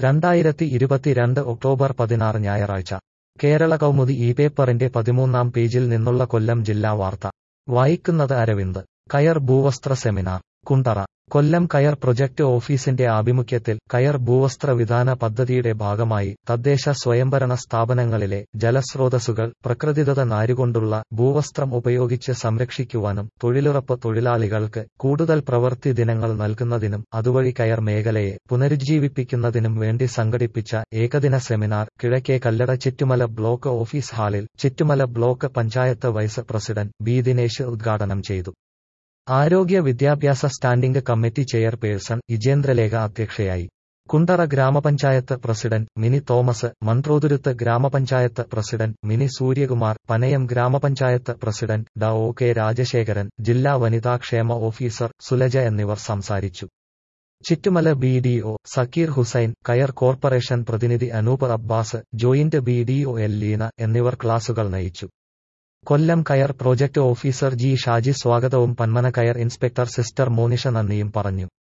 രണ്ടായിരത്തി ഇരുപത്തിരണ്ട് ഒക്ടോബർ പതിനാറ് ഞായറാഴ്ച കേരള കൗമുദി ഈ പേപ്പറിന്റെ പതിമൂന്നാം പേജിൽ നിന്നുള്ള കൊല്ലം ജില്ലാ വാർത്ത വായിക്കുന്നത് അരവിന്ദ് കയർ ഭൂവസ്ത്ര സെമിനാർ കുണ്ടറ കൊല്ലം കയർ പ്രൊജക്ട് ഓഫീസിന്റെ ആഭിമുഖ്യത്തിൽ കയർ ഭൂവസ്ത്ര വിധാന പദ്ധതിയുടെ ഭാഗമായി തദ്ദേശ സ്വയംഭരണ സ്ഥാപനങ്ങളിലെ ജലസ്രോതസ്സുകൾ പ്രകൃതിദത്ത നാരുകൊണ്ടുള്ള ഭൂവസ്ത്രം ഉപയോഗിച്ച് സംരക്ഷിക്കുവാനും തൊഴിലുറപ്പ് തൊഴിലാളികൾക്ക് കൂടുതൽ പ്രവൃത്തി ദിനങ്ങൾ നൽകുന്നതിനും അതുവഴി കയർ മേഖലയെ പുനരുജ്ജീവിപ്പിക്കുന്നതിനും വേണ്ടി സംഘടിപ്പിച്ച ഏകദിന സെമിനാർ കിഴക്കേ കല്ലട ചിറ്റുമല ബ്ലോക്ക് ഓഫീസ് ഹാളിൽ Chittumala block panchayat vice president B Dinesh ഉദ്ഘാടനം ചെയ്തു ആരോഗ്യ വിദ്യാഭ്യാസ സ്റ്റാൻഡിംഗ് കമ്മിറ്റി ചെയർപേഴ്സൺ ഇജേന്ദ്രലേഖ അധ്യക്ഷയായി കുണ്ടറ ഗ്രാമപഞ്ചായത്ത് പ്രസിഡന്റ് മിനി തോമസ് മൺട്രോതുരുത്ത് ഗ്രാമപഞ്ചായത്ത് പ്രസിഡന്റ് മിനി സൂര്യകുമാർ പനയം ഗ്രാമപഞ്ചായത്ത് പ്രസിഡന്റ് ഡ ഒ കെ രാജശേഖരൻ ജില്ലാ വനിതാക്ഷേമ ഓഫീസർ സുലജ എന്നിവർ സംസാരിച്ചു Chittumala B D O Zakir Hussain coir corporation പ്രതിനിധി Anoop Abbas joint B D O L Leena എന്നിവർ ക്ലാസുകൾ നയിച്ചു കൊല്ലം കയർ പ്രോജക്ട് ഓഫീസർ ജി ഷാജി സ്വാഗതവും പന്മന കയർ ഇൻസ്പെക്ടർ സിസ്റ്റർ മോനിഷ നന്ദിയും പറഞ്ഞു